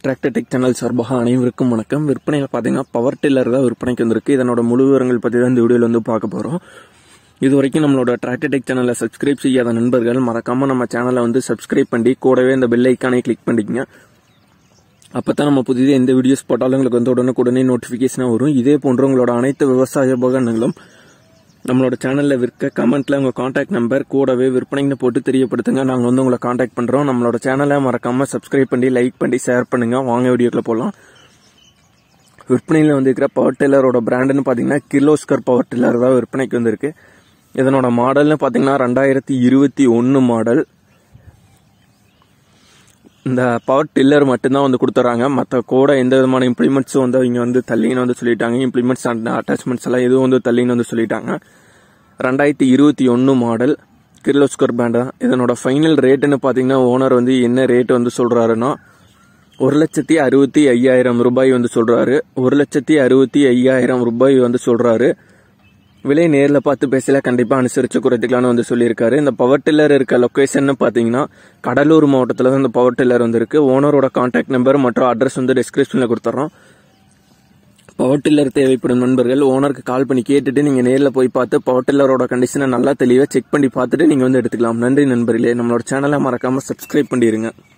tractor tech channel சார்பாக அனைவருக்கும் வணக்கம் விற்பனையில் பார்த்தீங்கன்னா பவர் டில்லர் தான் விற்பனைக்கு வந்திருக்கு இதனோட முழு விவரங்கள் பற்றி தான் இந்த வீடியோவில் வந்து பார்க்க போகிறோம் இது வரைக்கும் நம்மளோட டிராக்டர் டெக் சேனலை சப்ஸ்கிரைப் செய்யாத நண்பர்கள் மறக்காமல் நம்ம சேனலை வந்து சப்ஸ்கிரைப் பண்ணி கூடவே இந்த பெல் ஐக்கானை கிளிக் பண்ணிக்கங்க அப்போ தான் நம்ம புதிதாக எந்த வீடியோஸ் போட்டாலும் உங்களுக்கு வந்து உடனுக்குடனே நோட்டிஃபிகேஷனாக வரும் இதே போன்ற உங்களோட அனைத்து விவசாய உபகரணங்களும் நம்மளோட சேனலில் விற்க கமெண்ட்டில் உங்கள் காண்டாக்ட் நம்பர் கூடவே விற்பனைன்னு போட்டு தெரியப்படுத்துங்க நாங்கள் வந்து உங்களை காண்டாக்ட் பண்ணுறோம் நம்மளோட சேனலை மறக்காமல் சப்ஸ்கிரைப் பண்ணி லைக் பண்ணி ஷேர் பண்ணுங்கள் வாங்க வீடியோக்குள்ள போகலாம் விற்பனையில் வந்து இருக்கிற பவர் டில்லரோட பிராண்டுன்னு பார்த்தீங்கன்னா கிர்லோஸ்கர் பவர் டில்லர் தான் விற்பனைக்கு வந்திருக்கு இதனோட மாடல்னு பார்த்தீங்கன்னா ரெண்டாயிரத்தி இருபத்தி ஒன்று மாடல் இந்த பவர் டில்லர் மட்டும்தான் வந்து கொடுத்துறாங்க மற்ற கூட எந்த விதமான இம்ப்ளிமெண்ட்ஸும் வந்து அவங்க வந்து தள்ளின்னு வந்து சொல்லிட்டாங்க இம்ப்ளிமெண்ட்ஸ் அண்ட் அட்டாச்மெண்ட்ஸ் எல்லாம் எதுவும் வந்து தள்ளின்னு வந்து சொல்லிட்டாங்க ரெண்டாயிரத்தி இருபத்தி ஒன்று மாடல் கிர்லோஸ்கர் பிராண்ட் தான் இதனோட ஃபைனல் ரேட்டுன்னு பார்த்தீங்கன்னா ஓனர் வந்து என்ன ரேட் வந்து சொல்கிறாருன்னா ஒரு லட்சத்தி அறுபத்தி ஐயாயிரம் ரூபாய் வந்து சொல்கிறாரு ஒரு லட்சத்தி அறுபத்தி ஐயாயிரம் ரூபாய் வந்து சொல்கிறாரு விலை நேரில் பார்த்து பேசல கண்டிப்பாக அனுசரித்து குறைத்துக்கலாம்னு வந்து சொல்லியிருக்காரு இந்த பவர் டில்லர் இருக்க லொக்கேஷன் பார்த்தீங்கன்னா கடலூர் மாவட்டத்தில் தான் இந்த பவர் டில்லர் வந்திருக்கு ஓனரோட கான்டாக்ட் நம்பர் மற்றும் அட்ரஸ் வந்து டிஸ்கிரிப்ஷனில் கொடுத்துட்றோம் பவர் டில்லர் தேவைப்படும் நண்பர்கள் ஓனருக்கு கால் பண்ணி கேட்டுட்டு நீங்கள் நேரில் போய் பார்த்து பவர் டில்லரோட கண்டிஷனை நல்லா தெளிவாக செக் பண்ணி பார்த்துட்டு நீங்கள் வந்து எடுத்துக்கலாம் நன்றி நண்பர்களே நம்மளோட சேனலை மறக்காமல் சப்ஸ்கிரைப் பண்ணிடுங்க